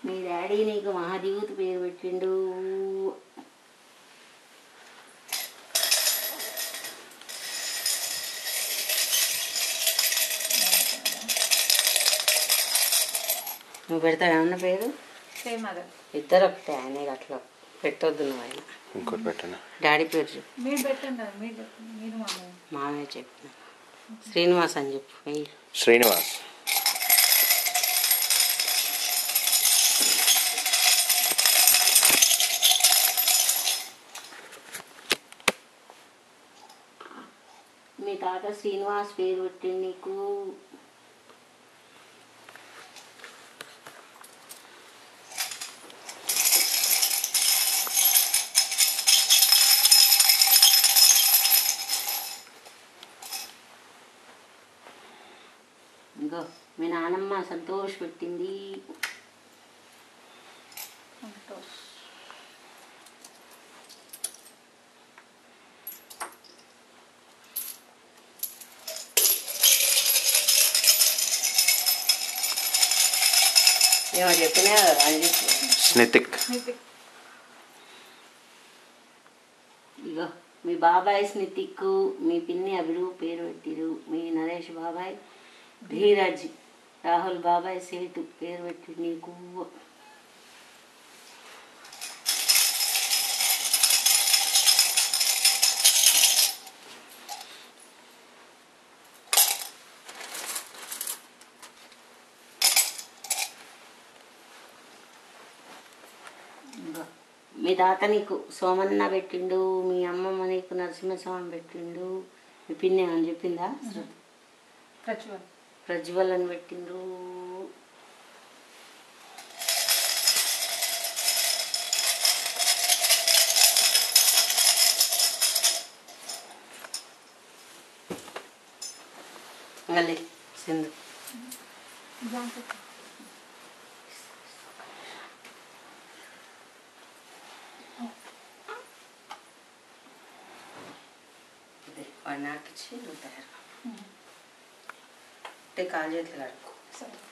మీ daddy నీకు మహాదేవత పేరు పెట్టిండు నువ్వు పెడతావు ఏమన్నా పేరు సేమ్ అదే ఇద్దరు ఒకటే ఆయనే అట్లా పెట్టొద్దు నువ్వు ఆయన ఇంకోటి పెట్టనా డాడీ పేరు చెప్పు మీరు పెట్టండి అది మీరు చెప్పండి. మీరు మామయ్య మామయ్య చెప్పిన శ్రీనివాస్ అని చెప్పు వెయ్యి శ్రీనివాస్ మీ తాత శ్రీనివాస్ పేరు పెట్టిండు నీకు ఇంకో మీ నానమ్మ సంతోష్ పెట్టింది సంతోష్ ఏమో చెప్పినా కదా అని చెప్పు స్నితిక్ మీకు ఇగో మీ బాబాయ్ స్నితిక్కు మీ పిన్ని అభిరు పేరు పెట్టిరు మీ నరేష్ బాబాయ్ ధీరజ్ రాహుల్ బాబాయ్ సేటు పేరు పెట్టి నీకు ఇగో, మీ తాత నీకు సోమన్న పెట్టిండు మీ అమ్మమ్మ నీకు నరసింహస్వామి పెట్టిండు మీ పిన్ని అని చెప్పిందా ప్రచువల్ ప్రజ్వల్ అని పెట్టిండ్రు మళ్ళీ సింధు జాంపతి ఇది వాడు నాకు ఇచ్చి నువ్వు తయారు అంటే కాలు చేతులు కడుక్కో సరే